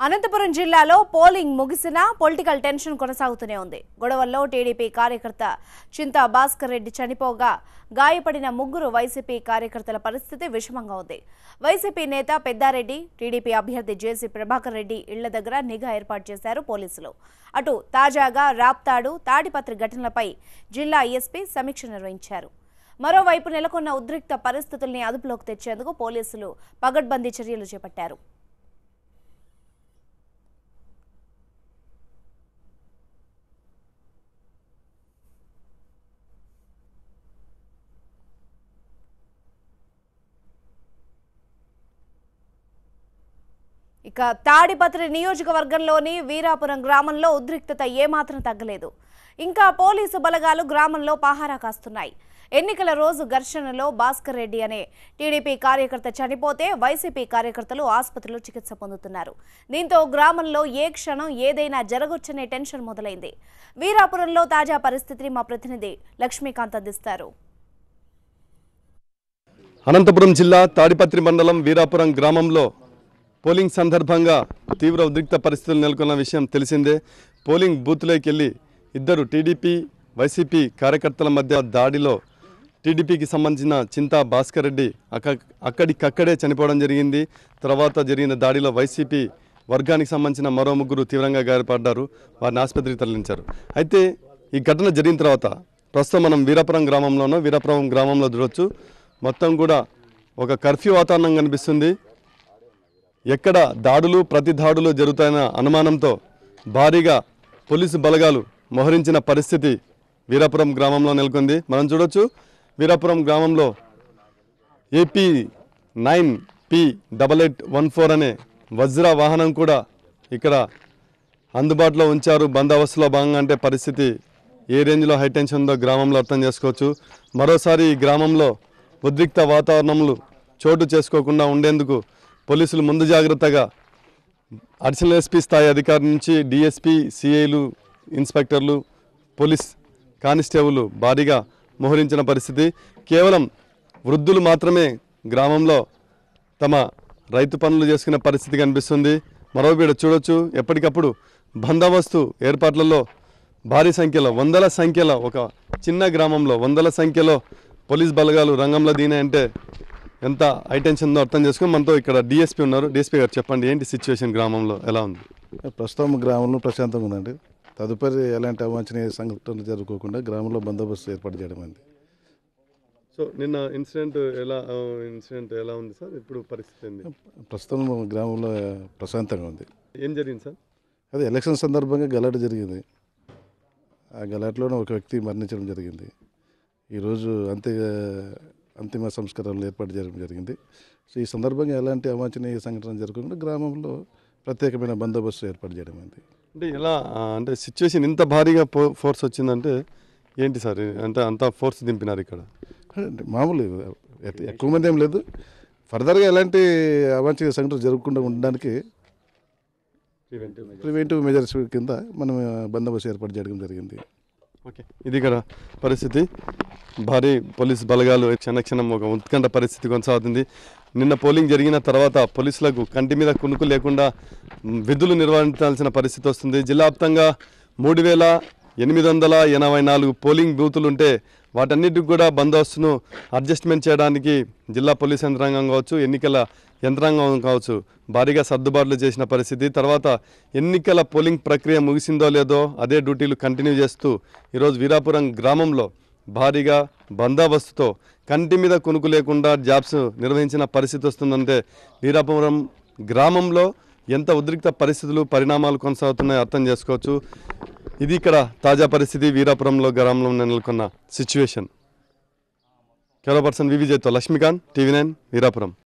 అనంతపురం జిల్లాలో polling ముగిసినా political tension కొనసాగుతూనే ఉంది గొడవల్లో టీడీపీ కార్యకర్త చింతా భాస్కర్ రెడ్డి చనిపోగా గాయపడిన ముగ్గురు వైసీపీ కార్యకర్తల పరిస్థితి విషమంగా ఉంది వైసీపీ నేత పెద్దారెడ్డి టీడీపీ అభ్యర్థి జేసీ ప్రభాకర్ రెడ్డి ఇళ్ల దగ్గర నిఘా ఏర్పాటు చేశారు పోలీసులు అటు తాజాగా రాప్తాడు తాడిపత్రి ఘటనలపై జిల్లా ఎస్పీ సమీక్ష నిర్వహించారు మరోవైపు నెలకొన్న ఉద్రిక్త పరిస్థితుల్ని అదుపులోకి తెచ్చేందుకు పోలీసులు పగడ్బందీ చర్యలు చేపట్టారు ఇక తాడిపత్రి నియోజకవర్గంలోని వీరాపురం గ్రామంలో ఉద్రిక్తత ఏమాత్రం తగ్గలేదు ఇంకా పోలీసు బలగాలు గ్రామంలో పహారా కాస్తున్నాయి ఎన్నికల రోజు ఘర్షణలో భాస్కర్ రెడ్డి అనే టీడీపీ కార్యకర్త చనిపోతే వైసీపీ కార్యకర్తలు ఆసుపత్రిలో చికిత్స పొందుతున్నారు దీంతో గ్రామంలో ఏ క్షణం ఏదైనా జరగొచ్చనే టెన్షన్ మొదలైంది వీరాపురంలో తాజా పరిస్థితిని మా ప్రతినిధి లక్ష్మీకాంత్ అందిస్తారు అనంతపురం జిల్లా తాడిపత్రి మండలం వీరాపురం గ్రామంలో పోలింగ్ సందర్భంగా తీవ్ర ఉద్రిక్త పరిస్థితులు నెలకొన్న విషయం తెలిసిందే పోలింగ్ బూత్లోకి వెళ్ళి ఇద్దరు టీడీపీ వైసీపీ కార్యకర్తల మధ్య దాడిలో టీడీపీకి సంబంధించిన చింతా భాస్కర్ రెడ్డి అక్క అక్కడికక్కడే చనిపోవడం జరిగింది తర్వాత జరిగిన దాడిలో వైసీపీ వర్గానికి సంబంధించిన మరో ముగ్గురు తీవ్రంగా గాయపడ్డారు వారిని ఆసుపత్రికి తరలించారు అయితే ఈ ఘటన జరిగిన తర్వాత ప్రస్తుతం మనం వీరాపురం గ్రామంలోనో వీరాపురం గ్రామంలో చూడొచ్చు మొత్తం కూడా ఒక కర్ఫ్యూ వాతావరణం కనిపిస్తుంది ఎక్కడ దాడులు ప్రతి దాడులు జరుగుతాయన్న అనుమానంతో భారీగా పోలీసు బలగాలు మోహరించిన పరిస్థితి వీరాపురం గ్రామంలో నెలకొంది మనం చూడొచ్చు వీరాపురం గ్రామంలో AP nine P double eight one four అనే వజ్ర వాహనం కూడా ఇక్కడ అందుబాటులో ఉంచారు బందోబస్తులో భాగంగా అంటే పరిస్థితి ఏ రేంజ్లో హైటెన్షన్ ఉందో గ్రామంలో అర్థం చేసుకోవచ్చు మరోసారి ఈ గ్రామంలో ఉద్రిక్త వాతావరణంలో చోటు చేసుకోకుండా ఉండేందుకు పోలీసులు ముందు జాగ్రత్తగా అడిషనల్ ఎస్పీ స్థాయి అధికారి నుంచి డిఎస్పీ సిఐలు ఇన్స్పెక్టర్లు పోలీస్ కానిస్టేబుల్ భారీగా మోహరించిన పరిస్థితి కేవలం వృద్ధులు మాత్రమే గ్రామంలో తమ రైతు పనులు చేసుకునే పరిస్థితి కనిపిస్తుంది మరోవైపు చూడొచ్చు ఎప్పటికప్పుడు బందోబస్తు ఏర్పాట్లలో భారీ సంఖ్యలో వందల సంఖ్యలో ఒక చిన్న గ్రామంలో వందల సంఖ్యలో పోలీస్ బలగాలు రంగంలో దిగినాయంటే ఎంత హైటెన్షన్ ఉందో అర్థం చేసుకుని మనతో ఇక్కడ డిఎస్పీ ఉన్నారు డిఎస్పీ గారు చెప్పండి ఏంటి సిచ్యువేషన్ గ్రామంలో ఎలా ఉంది ప్రస్తుతం గ్రామంలో ప్రశాంతంగా ఉందండి తదుపరి ఎలాంటి అవాంఛనీయ సంఘటనలు జరగకుండా గ్రామంలో బందోబస్తు ఏర్పాటు చేయడం అయింది సో నిన్న ఇన్సిడెంట్ ఎలా ఇన్సిడెంట్ ఎలా ఉంది సార్ ఇప్పుడు పరిస్థితి ఏంది ప్రస్తుతం గ్రామంలో ప్రశాంతంగా ఉంది ఏం జరిగింది సార్ అదే ఎలక్షన్ సందర్భంగా గలాట జరిగింది ఆ గలాటలోనే ఒక వ్యక్తి మరణించడం జరిగింది ఈరోజు అంత్య అంతిమ సంస్కారాలు ఏర్పాటు చేయడం జరిగింది సో ఈ సందర్భంగా ఎలాంటి అవాంఛనీయ సంఘటన జరగకుండా గ్రామంలో ప్రత్యేకమైన బందోబస్తు ఏర్పాటు చేయడం అయింది అంటే ఎలా ఆ, అంటే సిచ్యువేషన్ ఇంత భారీగా ఫో- ఫోర్స్ వచ్చిందంటే ఏంటి సార్ అంటే అంత ఫోర్స్ దింపినారు ఇక్కడ అంటే మామూలు ఎ- ఎక్కువ మంది ఏం లేదు ఫర్దర్గా ఎలాంటి అవాంఛనీయ సంఘటన జరగకుండా ఉండడానికి ప్రివెంటివ్ మెజర్స్ కింద మనం బందోబస్తు ఏర్పాటు చేయడం జరిగింది ఓకే ఇది ఇక్కడ పరిస్థితి భారీ పోలీస్ బలగాలు క్షణక్షణం ఒక ఉత్కంఠ పరిస్థితి కొనసాగుతుంది నిన్న పోలింగ్ జరిగిన తర్వాత పోలీసులకు కంటి మీద కునుకు లేకుండా మ్, విధులు నిర్వహించాల్సిన పరిస్థితి వస్తుంది జిల్లా వ్యాప్తంగా మూడు వేల ఎనిమిది వందల ఎనభై నాలుగు పోలింగ్ బూతులు ఉంటే వాటన్నిటికి కూడా బందోబస్తును అడ్జస్ట్మెంట్ చేయడానికి జిల్లా పోలీస్ యంత్రాంగం కావచ్చు ఎన్నికల యంత్రాంగం కావచ్చు భారీగా సర్దుబాట్లు చేసిన పరిస్థితి తర్వాత ఎన్నికల పోలింగ్ ప్రక్రియ ముగిసిందో లేదో అదే డ్యూటీలు కంటిన్యూ చేస్తూ ఈరోజు వీరాపురం గ్రామంలో భారీగా బందోబస్తుతో కంటి మీద కొనుక్కు లేకుండా జాబ్స్ నిర్వహించిన పరిస్థితి వస్తుందంటే వీరాపురం గ్రామంలో ఎంత ఉద్రిక్త పరిస్థితులు పరిణామాలు కొనసాగుతున్నాయో అర్థం చేసుకోవచ్చు ఇది ఇక్కడ తాజా పరిస్థితి వీరాపురంలో గ్రామంలో నెలకొన్న సిచ్యువేషన్ కెరో పర్సన్ వివిజయ్తో లక్ష్మీకాంత్ టీవీ నైన్ వీరాపురం